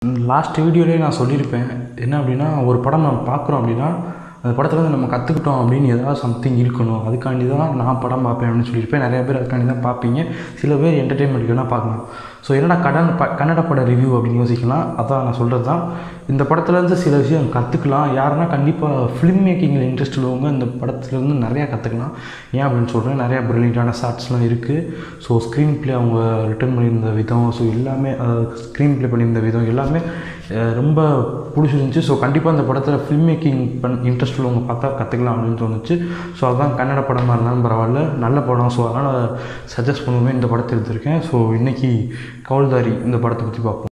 last வீடியோலேயே நான் சொல்லியிருப்பேன் என்ன அப்படின்னா ஒரு படம் நம்ம பார்க்குறோம் அப்படின்னா அந்த படத்துலேருந்து நம்ம கற்றுக்கிட்டோம் அப்படின்னு ஏதாவது சம்திங் இருக்கணும் அதுக்காண்டி தான் நான் படம் பார்ப்பேன் அப்படின்னு சொல்லியிருப்பேன் நிறைய பேர் அதுக்காண்டி தான் பார்ப்பீங்க சில பேர் என்டர்டெயின்மெண்ட் வேணால் பார்க்கலாம் ஸோ என்னடா கடன் ப கன்னட பட ரிவ்யூ அப்படின்னு யோசிக்கலாம் அதான் நான் சொல்கிறது தான் இந்த படத்துலேருந்து சில விஷயம் கற்றுக்கலாம் யாருன்னா கண்டிப்பாக ஃபிலிம் மேக்கிங்கில் இன்ட்ரெஸ்ட் உள்ளவங்க இந்த படத்துலேருந்து நிறையா கற்றுக்கலாம் ஏன் அப்படின்னு சொல்கிறேன் நிறையா ப்ரில்லியண்ட்டான ஷார்ட்ஸ்லாம் இருக்குது ஸோ ஸ்க்ரீன் ப்ளே அவங்க ரிட்டர்ன் பண்ணியிருந்த விதம் ஸோ எல்லாமே ஸ்க்ரீன் ப்ளே பண்ணியிருந்த விதம் எல்லாமே அஹ், ரொம்ப பிடிச்சிருந்துச்சி ஸோ கண்டிப்பாக இந்த படத்தில் ஃபில்ம் மேக்கிங் பண் இன்ட்ரெஸ்ட் உள்ளவங்க பார்த்தா கற்றுக்கலாம் அப்படின்னு தோணுச்சு ஸோ அதுதான் கன்னட படமாக இருந்தாலும் பரவாயில்ல நல்ல படம் ஸோ அதனால் சஜஸ்ட் பண்ணுவேன் இந்த படத்தை எடுத்திருக்கேன் ஸோ இன்றைக்கி கவுல்தாரி இந்த படத்தை பற்றி பார்ப்போம்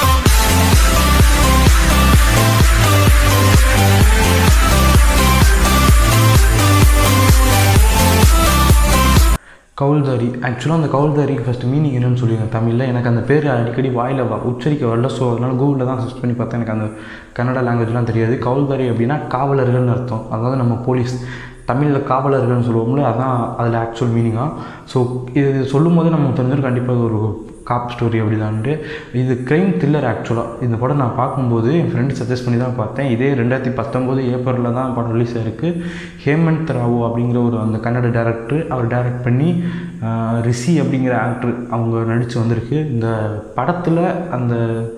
கவுல்தாரி ஆக்சுவலாக அந்த கவுல்தாரிக்கு ஃபஸ்ட்டு மீனிங் என்னன்னு சொல்லிடுங்க தமிழில் எனக்கு அந்த பேர் அடிக்கடி வாயில் வ உச்சரிக்க வரல ஸோ அதனால் கூகுளில் தான் சர்ச் பண்ணி பார்த்தேன் எனக்கு அந்த கன்னட லாங்குவேஜ்லாம் தெரியாது கவுல்தாரி அப்படின்னா காவலர்கள்னு அர்த்தம் அதாவது நம்ம போலீஸ் தமிழில் காவலர்கள்னு சொல்லுவோம்ல அதான் அதில் ஆக்சுவல் மீனிங்காக ஸோ இது சொல்லும் போது நமக்கு தெரிஞ்சிடும் கண்டிப்பாக இது ஒரு காப் ஸ்டோரி அப்படிதான்ட்டு இது க்ரைம் த்ரில்லர் ஆக்சுவலாக இந்த படம் நான் பார்க்கும்போது என் ஃப்ரெண்டு சஜஸ்ட் பண்ணி தான் பார்த்தேன் இதே ரெண்டாயிரத்தி பத்தொம்போது ஏப்ரலில் தான் படம் ரிலீஸ் ஆயிருக்கு ஹேமந்த் ராவோ அப்படிங்கிற ஒரு அந்த கன்னட டேரக்டர் அவர் டைரக்ட் பண்ணி ஆஹ், ரிஷி அப்படிங்கிற ஆக்டர் அவங்க நடித்து வந்திருக்கு இந்த படத்தில் அந்த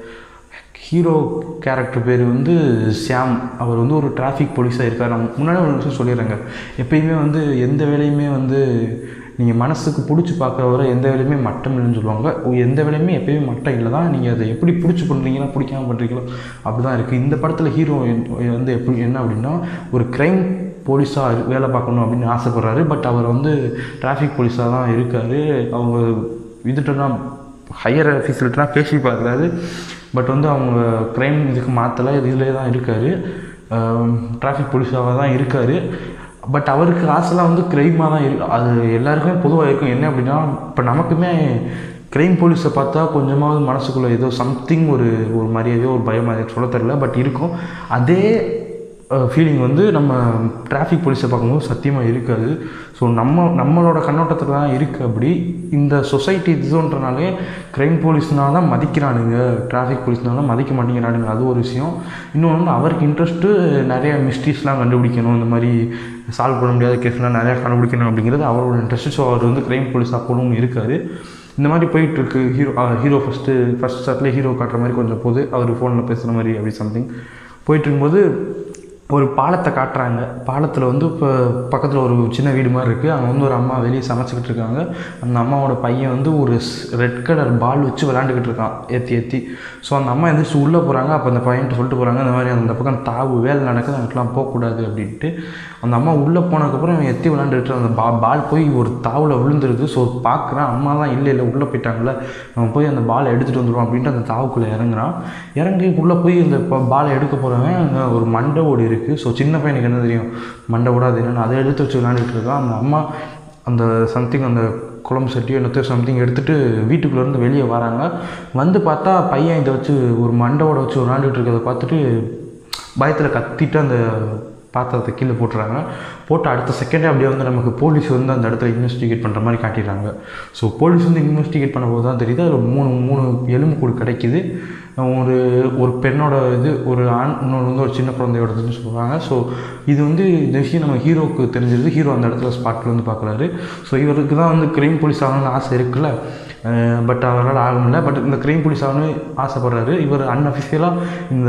ஹீரோ கேரக்டர் பேர் வந்து ஷியாம் அவர் வந்து ஒரு டிராஃபிக் போலீஸாக இருக்கார் நான் முன்னாடி ஒரு விஷயம் சொல்லிடுறேங்க எப்பயுமே வந்து எந்த வேலையுமே வந்து நீங்கள் மனசுக்கு பிடிச்சி பார்க்குற வரை எந்த வேலையுமே மட்டம் இல்லைன்னு சொல்லுவாங்க எந்த வேலையுமே எப்பயுமே மட்டம் இல்லை தான் நீங்கள் அதை எப்படி பிடிச்சி பண்ணுறீங்களா பிடிக்காம பண்ணுறீங்களோ அப்படி தான் இருக்குது இந்த படத்தில் ஹீரோ வந்து எப்படி என்ன அப்படின்னா ஒரு க்ரைம் போலீஸாக வேலை பார்க்கணும் அப்படின்னு ஆசைப்பட்றாரு பட் அவர் வந்து டிராஃபிக் போலீஸாக தான் இருக்கார் அவங்க இதுட்டெல்லாம் ஹையர் ஆஃபீஸர்கிட்டலாம் பேசி பார்க்குறாரு பட் வந்து அவங்க க்ரைம் இதுக்கு மாற்றலை இதிலே தான் இருக்கார் டிராஃபிக் போலீஸாக தான் இருக்கார் பட் அவருக்கு ஆசைலாம் வந்து க்ரைமாக தான் இருக்கு அது எல்லாருக்குமே பொதுவாக இருக்கும் என்ன அப்படின்னா இப்போ நமக்குமே க்ரைம் போலீஸை பார்த்தா கொஞ்சமாவது மனசுக்குள்ளே ஏதோ சம்திங் ஒரு ஒரு மரியாதையோ ஒரு பயம் மாதிரி சொல்ல தெரில பட் இருக்கும் அதே ஃபீலிங் வந்து நம்ம டிராஃபிக் போலீஸை பார்க்கும்போது சத்தியமாக இருக்காது ஸோ நம்ம நம்மளோட கண்ணோட்டத்தில் தான் இருக்குது அப்படி இந்த சொசைட்டி இதுன்றனாலே க்ரைம் போலீஸ்னால தான் மதிக்கிறானுங்க டிராஃபிக் போலீஸ்னால தான் மதிக்க மாட்டேங்கிறானுங்க அது ஒரு விஷயம் இன்னொன்று வந்து அவருக்கு இன்ட்ரெஸ்ட்டு நிறைய மிஸ்ட்ரீஸ்லாம் கண்டுபிடிக்கணும் இந்த மாதிரி சால்வ் பண்ண முடியாத கேஸ்லாம் நிறையா கண்டுபிடிக்கணும் அப்படிங்கிறது அவரோட இன்ட்ரெஸ்ட் ஸோ அவர் வந்து க்ரைம் போலீஸ் அப்போவும் இருக்கார் இந்த மாதிரி போயிட்டுருக்கு ஹீரோ ஹீரோ ஃபஸ்ட்டு ஃபஸ்ட் ஸ்டார்ட்லேயே ஹீரோ காட்டுற மாதிரி கொஞ்சம் போது அவர் ஃபோனில் பேசுகிற மாதிரி அப்படி சம்திங் போயிட்டு இருக்கும்போது ஒரு பாலத்தை காட்டுறாங்க பாலத்தில் வந்து இப்போ பக்கத்தில் ஒரு சின்ன வீடு மாதிரி இருக்குது அங்கே வந்து ஒரு அம்மா வெளியே சமைச்சிக்கிட்டு இருக்காங்க அந்த அம்மாவோட பையன் வந்து ஒரு ரெட் கலர் பால் வச்சு விளாண்டுக்கிட்டு இருக்கான் ஏற்றி ஏற்றி ஸோ அந்த அம்மா எந்திரிச்சு உள்ளே போகிறாங்க அப்போ அந்த பையன்ட்டு சொல்லிட்டு போகிறாங்க இந்த மாதிரி அந்த பக்கம் தாவு வேலை நடக்குது அங்கிட்டலாம் போகக்கூடாது அப்படின்ட்டு அந்த அம்மா உள்ளே போனதுக்கப்புறம் இவன் எத்தி விளாண்டுட்டு அந்த பா பால் போய் ஒரு தாவில் விழுந்துருது ஸோ பார்க்குறான் அம்மா தான் இல்லை இல்லை உள்ளே போயிட்டாங்களே அவன் போய் அந்த பாலை எடுத்துகிட்டு வந்துடுவான் அப்படின்ட்டு அந்த தாவுக்குள்ளே இறங்குறான் இறங்கி உள்ளே போய் இந்த பாலை எடுக்க போகிறவன் அங்கே ஒரு மண்டை ஓடி இருக்குது ஸோ சின்ன பையனுக்கு என்ன தெரியும் மண்டை ஓடாது என்னென்னு அதை எடுத்து வச்சு விளாண்டுட்டு இருக்கான் அந்த அம்மா அந்த சம்திங் அந்த குழம்பு சட்டியோ என்னத்தையோ சம்திங் எடுத்துகிட்டு வீட்டுக்குள்ளேருந்து வெளியே வராங்க வந்து பார்த்தா பையன் இதை வச்சு ஒரு மண்டவோட வச்சு விளாண்டுட்டு இருக்கிறத பார்த்துட்டு பயத்தில் கத்திட்டு அந்த பாத்திரத்தை கீழே போட்டுறாங்க போட்டு அடுத்த செகண்டே அப்படியே வந்து நமக்கு போலீஸ் வந்து அந்த இடத்துல இன்வெஸ்டிகேட் பண்ணுற மாதிரி காட்டிடுறாங்க ஸோ போலீஸ் வந்து இன்வெஸ்டிகேட் பண்ணும்போது தான் தெரியுது அதில் மூணு மூணு எலும்பு கூடு கிடைக்குது ஒரு ஒரு பெண்ணோட இது ஒரு ஆண் இன்னொன்று வந்து ஒரு சின்ன குழந்தையோடதுன்னு சொல்லுவாங்க ஸோ இது வந்து இந்த விஷயம் நம்ம ஹீரோவுக்கு தெரிஞ்சிருது ஹீரோ அந்த இடத்துல ஸ்பாட்டில் வந்து பார்க்குறாரு ஸோ இவருக்கு தான் வந்து கிரைம் போலீஸ் ஆகணும்னு ஆசை இருக்குல்ல பட் அவரால் ஆக முடியல பட் இந்த கிரைம் போலீஸ் ஆகணும்னு ஆசைப்படுறாரு இவர் அன்அஃபிஷியலாக இந்த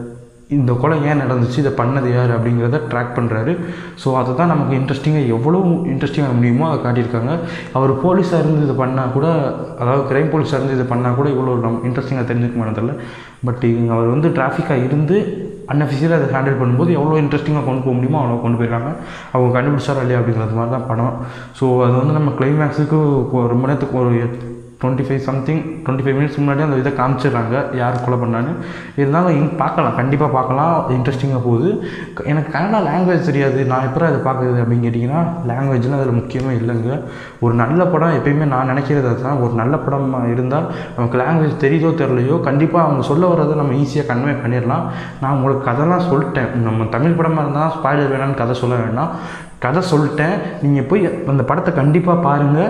இந்த கொலை ஏன் நடந்துச்சு இதை பண்ணது யார் அப்படிங்கிறத ட்ராக் பண்ணுறாரு ஸோ அதை தான் நமக்கு இன்ட்ரெஸ்டிங்காக எவ்வளோ இன்ட்ரெஸ்டிங்காக முடியுமோ அதை காட்டியிருக்காங்க அவர் போலீஸாக இருந்து இது பண்ணால் கூட அதாவது கிரைம் போலீஸாக இருந்து இது பண்ணால் கூட இவ்வளோ நம்ம இன்ட்ரெஸ்டிங்காக தெரிஞ்சுக்க மாட்டதில்ல பட் இவங்க அவர் வந்து டிராஃபிக்காக இருந்து அன்அஃபிஷியலாக அதை ஹேண்டில் பண்ணும்போது எவ்வளோ இன்ட்ரெஸ்டிங்காக கொண்டு போக முடியுமோ அவ்வளோ கொண்டு போயிருக்காங்க அவங்க கண்டுபிடிச்சாரா இல்லையா அப்படிங்கிறது மாதிரி தான் படம் ஸோ அது வந்து நம்ம கிளைமேக்ஸுக்கு ரொம்ப நேரத்துக்கு ஒரு twenty five something twenty five minutes முன்னாடி அந்த இதை காமிச்சிடுறாங்க யார் கொலை பண்ணான்னு இருந்தாலும் இங்கே பார்க்கலாம் கண்டிப்பாக பார்க்கலாம் இன்ட்ரெஸ்டிங்காக போகுது க- எனக்கு கன்னடா லாங்குவேஜ் தெரியாது நான் எப்போ அதை பார்க்குறது அப்படின்னு கேட்டிங்கன்னா லாங்குவேஜ்லாம் அதில் முக்கியமே இல்லைங்க ஒரு நல்ல படம் எப்பயுமே நான் நினைக்கிறது அதுதான் ஒரு நல்ல படம் இருந்தால் நமக்கு லாங்குவேஜ் தெரியுதோ தெரியலையோ கண்டிப்பாக அவங்க சொல்ல வர்றதை நம்ம ஈஸியாக கன்வே பண்ணிடலாம் நான் உங்களுக்கு கதைலாம் சொல்லிட்டேன் நம்ம தமிழ் படமாக இருந்தால் ஸ்பாய்லர் வேணாம்னு கதை சொல்ல வேண்டாம் கதை சொல்லிட்டேன் நீங்கள் போய் அந்த படத்தை கண்டிப்பாக பாருங்கள்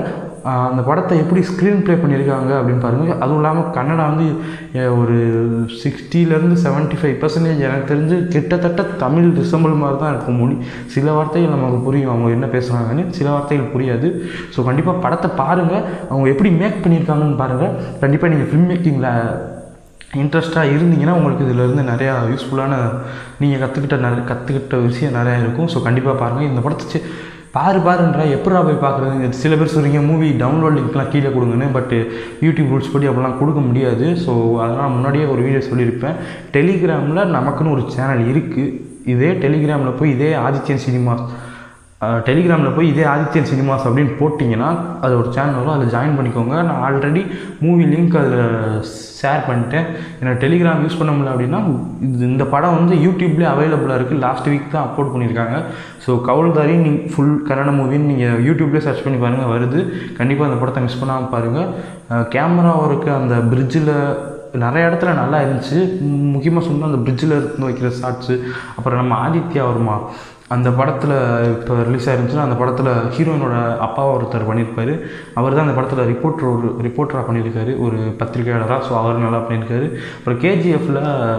ஆஹ் அந்த படத்தை எப்படி ஸ்க்ரீன் ப்ளே பண்ணியிருக்காங்க அப்படின்னு பாருங்கள் அதுவும் இல்லாமல் கன்னடா வந்து அஹ் ஒரு சிக்ஸ்டிலேருந்து செவன்ட்டி ஃபைவ் பர்சன்டேஜ் எனக்கு தெரிஞ்சு கிட்டத்தட்ட தமிழ் ரிசம்பிள் மாதிரி தான் இருக்கும் மொழி சில வார்த்தைகள் நமக்கு புரியும் அவங்க என்ன பேசுகிறாங்கன்னு சில வார்த்தைகள் புரியாது ஸோ கண்டிப்பாக படத்தை பாருங்கள் அவங்க எப்படி மேக் பண்ணியிருக்காங்கன்னு பாருங்கள் கண்டிப்பாக நீங்கள் ஃபில்ம் மேக்கிங்கில் இன்ட்ரெஸ்ட்டாக இருந்தீங்கன்னா உங்களுக்கு இதில் இருந்து நிறையா யூஸ்ஃபுல்லான நீங்கள் கற்றுக்கிட்ட நிறைய கற்றுக்கிட்ட விஷயம் நிறையா இருக்கும் ஸோ கண்டிப்பாக பாருங்கள் இந்த படத்தை சி- பாரு பாருன்றா எப்படா போய் பார்க்குறது சில பேர் சொல்கிறீங்க மூவி டவுன்லோட் லிங்க்லாம் கீழே கொடுங்கன்னு பட் யூடியூப் ரூல்ஸ் படி அப்படிலாம் கொடுக்க முடியாது ஸோ அதனால் முன்னாடியே ஒரு வீடியோ சொல்லியிருப்பேன் டெலிகிராமில் நமக்குன்னு ஒரு சேனல் இருக்குது இதே டெலிகிராமில் போய் இதே ஆதித்யன் சினிமாஸ் டெலிகிராமில் போய் இதே ஆதித்யன் சினிமாஸ் அப்படின்னு போட்டிங்கன்னா அது ஒரு சேனல் வரும் அதில் ஜாயின் பண்ணிக்கோங்க நான் ஆல்ரெடி மூவி லிங்க் அதில் ஷேர் பண்ணிட்டேன் எனக்கு டெலிகிராம் யூஸ் பண்ண முடியல அப்படின்னா இது இந்த படம் வந்து யூடியூப்லேயே அவைலபிளாக இருக்குது லாஸ்ட் வீக் தான் அப்லோட் பண்ணியிருக்காங்க ஸோ கவுல்தாரி நீங்கள் ஃபுல் கன்னட மூவின்னு நீங்கள் யூடியூப்லேயே சர்ச் பண்ணி பாருங்கள் வருது கண்டிப்பாக அந்த படத்தை மிஸ் பண்ணாமல் பாருங்கள் கேமரா ஒர்க்கு அந்த பிரிட்ஜில் நிறைய இடத்துல நல்லா இருந்துச்சு முக்கியமாக சொன்னால் அந்த பிரிட்ஜில் இருந்து வைக்கிற ஷாட்ஸு அப்புறம் நம்ம ஆதித்யா வருமா அந்த படத்தில் இப்போ ரிலீஸ் ஆயிருந்துச்சுன்னா அந்த படத்தில் ஹீரோயினோட அப்பா ஒருத்தர் பண்ணியிருப்பாரு அவர் தான் அந்த படத்தில் ரிப்போர்ட்டர் ஒரு ரிப்போர்ட்டராக பண்ணியிருக்காரு ஒரு பத்திரிகையாளராக ஸோ அவர் நல்லா பண்ணியிருக்காரு அப்புறம் கேஜிஎஃப்பில்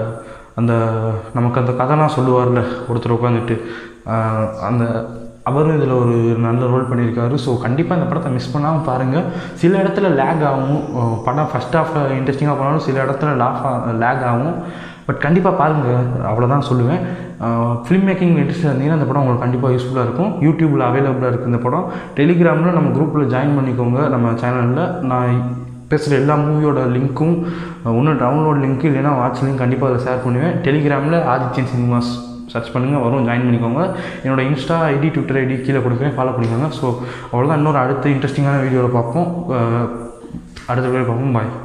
அந்த நமக்கு அந்த கதைலாம் சொல்லுவார்ல ஒருத்தர் உட்காந்துட்டு ஆஹ் அந்த அவரும் இதில் ஒரு நல்ல ரோல் பண்ணியிருக்காரு ஸோ கண்டிப்பாக இந்த படத்தை மிஸ் பண்ணாமல் பாருங்கள் சில இடத்துல லேக் ஆகும் அஹ் படம் ஃபஸ்ட் ஹாஃபில் இன்ட்ரெஸ்டிங்காக போனாலும் சில இடத்துல லாஃப் லேக் ஆகும் பட் கண்டிப்பாக பாருங்கள் அவ்வளோதான் சொல்லுவேன் ஃபிலிம் மேக்கிங் இன்ட்ரெஸ்ட் இருந்தீங்கன்னா இந்த படம் உங்களுக்கு கண்டிப்பாக யூஸ்ஃபுல்லாக இருக்கும் யூடியூப்பில் அவைலபிளாக இருக்குது இந்த படம் டெலிகிராமில் நம்ம குரூப்பில் ஜாயின் பண்ணிக்கோங்க நம்ம சேனலில் நான் பேசுகிற எல்லா மூவியோட லிங்க்கும் ஒன்று டவுன்லோட் லிங்க் இல்லைன்னா வாட்ச் லிங்க் கண்டிப்பாக அதில் ஷேர் பண்ணுவேன் டெலிகிராமில் ஆதித்யன் சினிமாஸ் சர்ச் பண்ணுங்கள் வரும் ஜாயின் பண்ணிக்கோங்க என்னோட இன்ஸ்டா ஐடி ட்விட்டர் ஐடி கீழே கொடுக்குறேன் ஃபாலோ பண்ணிக்கோங்க ஸோ அவ்வளோதான் இன்னொரு அடுத்த இன்ட்ரெஸ்டிங்கான வீடியோவில் பார்ப்போம் அஹ் அடுத்த வீடியோ பார்ப்போம் பாய்